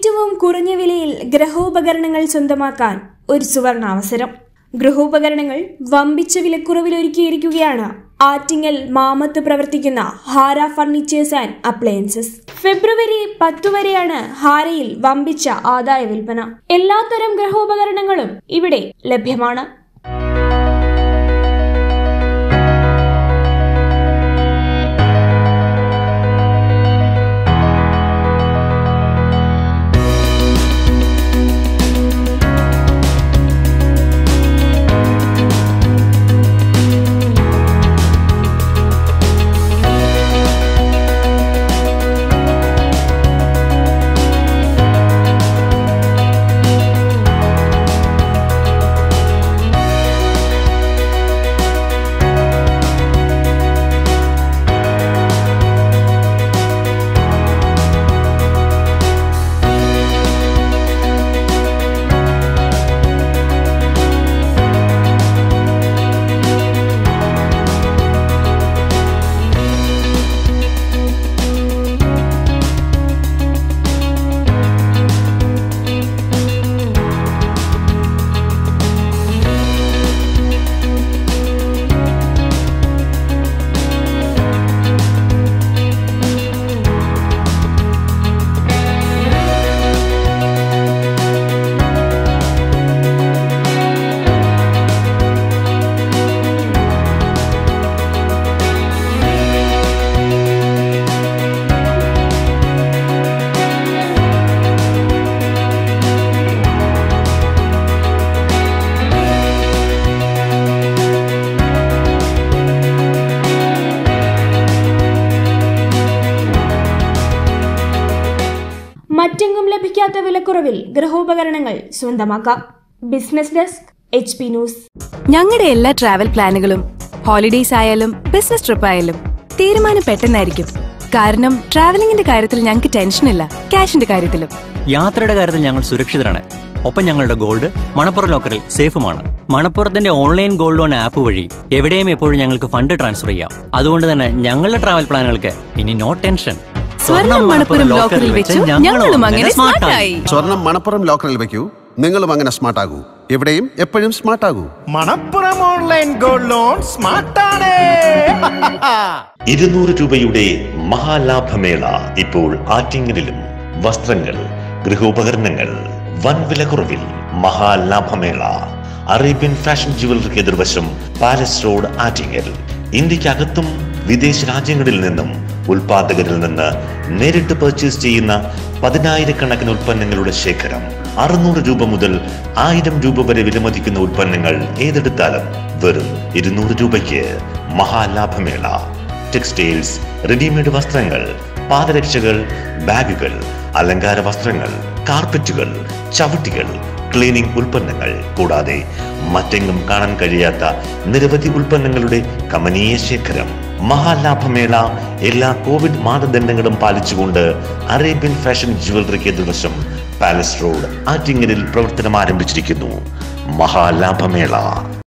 ഏറ്റവും കുറഞ്ഞ വിലയിൽ ഗൃഹോപകരണങ്ങൾ സ്വന്തമാക്കാൻ ഒരു സുവർണാവസരം ഗൃഹോപകരണങ്ങൾ വമ്പിച്ച വിലക്കുറവിൽ ഒരുക്കിയിരിക്കുകയാണ് ആറ്റിങ്ങൽ മാമത്ത് പ്രവർത്തിക്കുന്ന ഹാര ഫർണിച്ചേഴ്സ് ആൻഡ് അപ്ലയൻസസ് ഫെബ്രുവരി പത്തു വരെയാണ് ഹാരയിൽ വമ്പിച്ച ആദായ വിൽപ്പന എല്ലാത്തരം ഗൃഹോപകരണങ്ങളും ഇവിടെ ലഭ്യമാണ് മറ്റെങ്ങും ലഭിക്കാത്ത വിലക്കുറവിൽ ഗൃഹോപകരണങ്ങൾ സ്വന്തമാക്കാം business desk H P news ഞങ്ങളുടെ എല്ലാ ട്രാവൽ പ്ലാനുകളും ഹോളിഡേയ്സ് ആയാലും ബിസിനസ് ട്രിപ്പ് ആയാലും തീരുമാനം പെട്ടെന്നായിരിക്കും കാരണം ട്രാവലിംഗിന്റെ കാര്യത്തിൽ ഞങ്ങൾക്ക് ടെൻഷനില്ല ക്യാഷിന്റെ കാര്യത്തിലും യാത്രയുടെ കാര്യത്തിൽ ഞങ്ങൾ സുരക്ഷിതരാണ് ഒപ്പം ഞങ്ങളുടെ ഗോൾഡ് മണപ്പുറം ലോക്കറിൽ സേഫുമാണ് മണപ്പുറത്തിന്റെ ഓൺലൈൻ ഗോൾഡ് ലോൺ ആപ്പ് വഴി എവിടെയും എപ്പോഴും ഞങ്ങൾക്ക് ഫണ്ട് ട്രാൻസ്ഫർ ചെയ്യാം അതുകൊണ്ട് തന്നെ ഞങ്ങളുടെ ട്രാവൽ പ്ലാനുകൾക്ക് ഇനി നോ ടെൻഷൻ സ്വർണം മണപ്പുറം ലോക്കറിൽ വെച്ചു ഞങ്ങളും അങ്ങനെ സ്മാർട്ടായി സ്വർണം മണപ്പുറം ലോക്കറിൽ വെക്കൂ നിങ്ങളും അങ്ങനെ സ്മാർട്ട് ആകൂ എവിടെയും എപ്പോഴും സ്മാർട്ട് ആകൂ മണപ്പുറം ഓൺലൈൻ ഗോൾഡ് ലോൺ സ്മാർട്ടാണ് ഇരുന്നൂറ് രൂപയുടെ മഹാലാഭമേള ഇപ്പോൾ ആറ്റിങ്ങലിലും വസ്ത്രങ്ങൾ ഗൃഹോപകരണങ്ങൾ വൻ വിലക്കുറവിൽ മഹാലാഭമേള അറേബ്യൻ ഫാഷൻ ജുവലറിക്ക് എതിർവശം പാലസ് റോഡ് ആറ്റിങ്ങൽ ഇന്ത്യക്കകത്തും വിദേശ രാജ്യങ്ങളിൽ നിന്നും ഉൽപാദകരിൽ നിന്ന് നേരിട്ട് പർച്ചേസ് ചെയ്യുന്ന പതിനായിരക്കണക്കിന് ഉൽപ്പന്നങ്ങളുടെ ശേഖരം അറുന്നൂറ് രൂപ മുതൽ ആയിരം രൂപ വരെ വിലമതിക്കുന്ന ഉൽപ്പന്നങ്ങൾ ഏതെടുത്താലും വെറും ഇരുന്നൂറ് രൂപയ്ക്ക് മഹാലാഭമേള ടെക്സ്റ്റൈൽസ് റെഡിമെയ്ഡ് വസ്ത്രങ്ങൾ പാദരക്ഷകൾ ബാഗുകൾ അലങ്കാര വസ്ത്രങ്ങൾ കാർപ്പറ്റുകൾ ചവിട്ടികൾ ക്ലീനിംഗ് ഉൽപ്പന്നങ്ങൾ കൂടാതെ മറ്റെങ്ങും കാണാൻ കഴിയാത്ത നിരവധി ഉൽപ്പന്നങ്ങളുടെ കമനീയ ശേഖരം മഹാലാഭമേള എല്ലാ കോവിഡ് മാനദണ്ഡങ്ങളും പാലിച്ചുകൊണ്ട് അറേബ്യൻ ഫാഷൻ ജുവലറിക്ക് എതിർവശം പാലസ് റോഡ് ആറ്റിങ്ങലിൽ പ്രവർത്തനം ആരംഭിച്ചിരിക്കുന്നു മഹാലാഭമേള